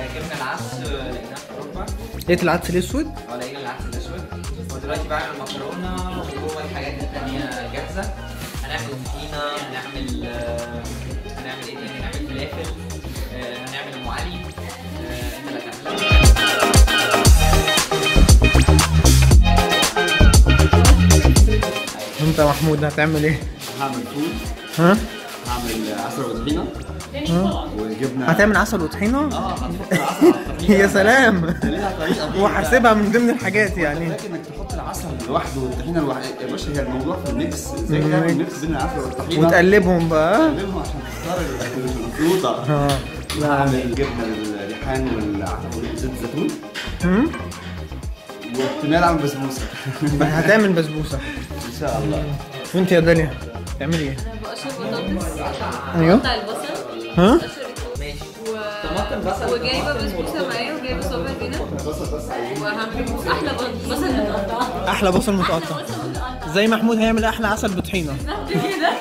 جبنا العدس لقيناه في اوروبا لقيت العدس الاسود اه لقينا العدس الاسود ودلوقتي بعمل مكرونه وجوه الحاجات التانية جاهزه هنعمل طحينه هنعمل آه، هنعمل ايه تاني هنعمل فلافل آه، هنعمل ام علي آه، انت اللي هتعملها انت يا محمود هتعمل ايه؟ هعمل فول ها؟ هعمل عسل وطحينه وجبنه هتعمل عسل وطحينه؟ اه هنحط العسل على الطحينه يا سلام ليها طريقه دي وحاسبها من ضمن الحاجات يعني لكن انك تحط العسل لوحده والطحينه لوحده يا باشا هي الموضوع في الميكس ازاي تعمل ميكس بين العسل والطحينه وتقلبهم بقى تقلبهم عشان تختار الخلطه اه هعمل جبنه الريحان والعسل وزيت الزيتون هم؟ واحتمال اعمل بسبوسه هتعمل بسبوسه ان شاء الله وانت يا داليا تعملي ايه؟ بقشر بطاطس ايوه بقطع البصل ها؟ بقشر الثوم ماشي و... طماطم بصل وجايبه بسبوسه معايا وجايبه صابع هنا وهعمل احلى بصل بصل متقطع احلى بصل متقطع بصل متقطع زي محمود هيعمل احلى عسل بطحينه كده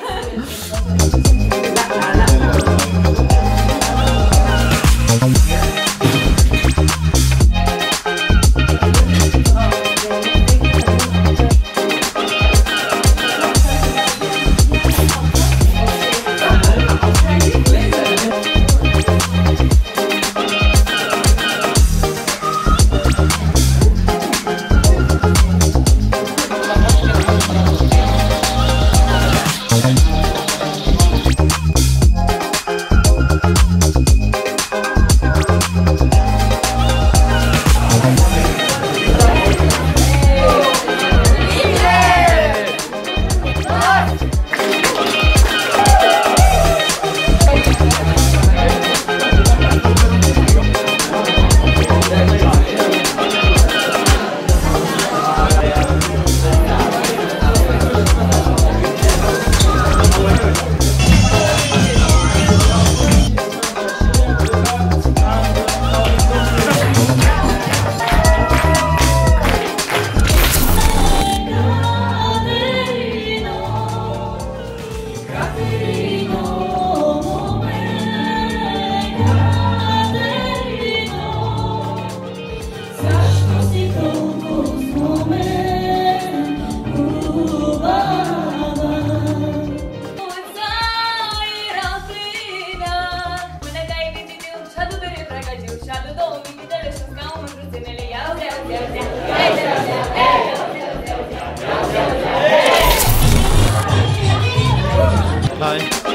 باي